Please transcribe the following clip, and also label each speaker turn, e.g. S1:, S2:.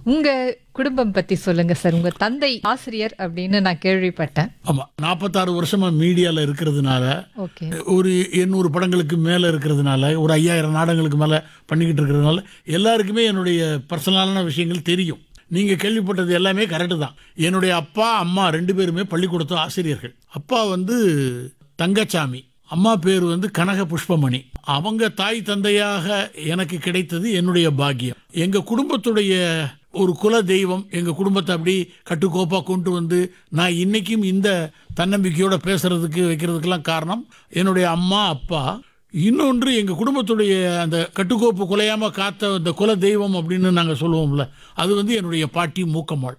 S1: உங்க குடும்பம் பத்தி சொல்லுங்க சார் உங்க தந்தை ஆசிரியர் அப்படின்னு நான் கேள்விப்பட்டேன்
S2: ஆமாம் நாற்பத்தாறு வருஷமா மீடியாவில் இருக்கிறதுனால
S1: ஓகே
S2: ஒரு எண்ணூறு படங்களுக்கு மேலே இருக்கிறதுனால ஒரு ஐயாயிரம் நாடகங்களுக்கு மேலே பண்ணிக்கிட்டு இருக்கிறதுனால எல்லாருக்குமே என்னுடைய பர்சனலான விஷயங்கள் தெரியும் நீங்கள் கேள்விப்பட்டது எல்லாமே கரெக்டு தான் என்னுடைய அப்பா அம்மா ரெண்டு பேருமே பள்ளிக்கூடத்து ஆசிரியர்கள் அப்பா வந்து தங்கச்சாமி அம்மா பேர் வந்து கனக புஷ்பமணி அவங்க தாய் தந்தையாக எனக்கு கிடைத்தது என்னுடைய பாக்கியம் எங்கள் குடும்பத்துடைய ஒரு குல தெய்வம் எங்கள் குடும்பத்தை அப்படி கட்டுக்கோப்பாக கொண்டு வந்து நான் இன்னைக்கும் இந்த தன்னம்பிக்கையோட பேசுறதுக்கு வைக்கிறதுக்கெல்லாம் காரணம் என்னுடைய அம்மா அப்பா இன்னொன்று எங்கள் குடும்பத்துடைய அந்த கட்டுக்கோப்பு குலையாம காத்த அந்த குல தெய்வம் அப்படின்னு நாங்கள் சொல்லுவோம்ல அது வந்து என்னுடைய பாட்டி மூக்கம்மாள்